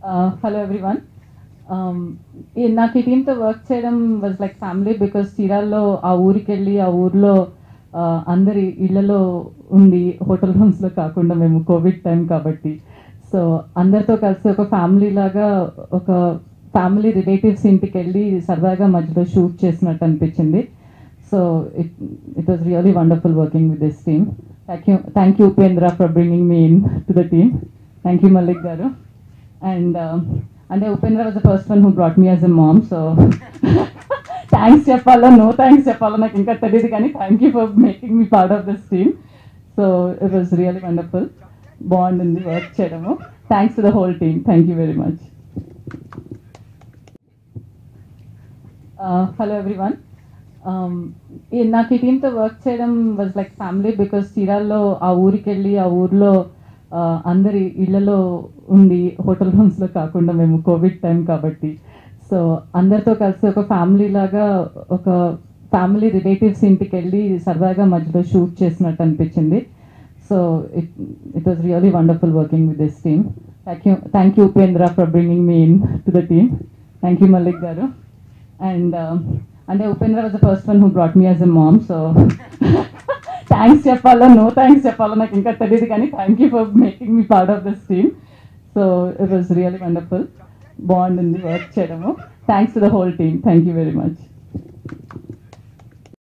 hello everyone నాకు ఈ టీంతో వర్క్ చేయడం వాజ్ లైక్ ఫ్యామిలీ బికాస్ చీరాల్లో ఆ ఊరికి వెళ్ళి ఆ ఊర్లో uh, అందరి ఇళ్లలో ఉండి హోటల్ రూమ్స్లో కాకుండా మేము కోవిడ్ టైం కాబట్టి సో అందరితో కలిసి ఒక ఫ్యామిలీ లాగా ఒక ఫ్యామిలీ రిలేటివ్స్ ఇంటికి వెళ్ళి సరదాగా మధ్యలో షూట్ చేసినట్టు అనిపించింది so it it was really wonderful working with this team thank you thank you Upendra for bringing me in to the team thank you Mallik garu and అంటే Upendra was the first one who brought me as a mom so thanks చెప్పాలో నో thanks చెప్పాలో నాకు ఇంకా తెలియదు కానీ thank you for making me part of this team so it was really wonderful బాగుంటుంది work చేయడము thanks to the whole team thank you very much hello everyone నాకు ఈ టీంతో వర్క్ చేయడం వాజ్ లైక్ ఫ్యామిలీ బికాస్ చీరాల్లో ఆ ఊరికి వెళ్ళి ఆ ఊర్లో uh, అందరి ఇళ్లలో ఉండి హోటల్ రూమ్స్లో కాకుండా మేము కోవిడ్ టైం కాబట్టి సో అందరితో కలిసి ఒక ఫ్యామిలీ లాగా ఒక ఫ్యామిలీ రిలేటివ్స్ ఇంటికి వెళ్ళి సరదాగా మధ్యలో షూట్ చేసినట్టు అనిపించింది so it it was really wonderful working with this team thank you thank you Upendra for bringing me in to the team thank you Mallik garu and అంటే Upendra was the first one who brought me as a mom so thanks చెప్పాలో నో thanks చెప్పాలో నాకు ఇంకా తెలియదు కానీ thank you for making me part of this team so it was really wonderful బాగుంటుంది work చేయడము thanks to the whole team thank you very much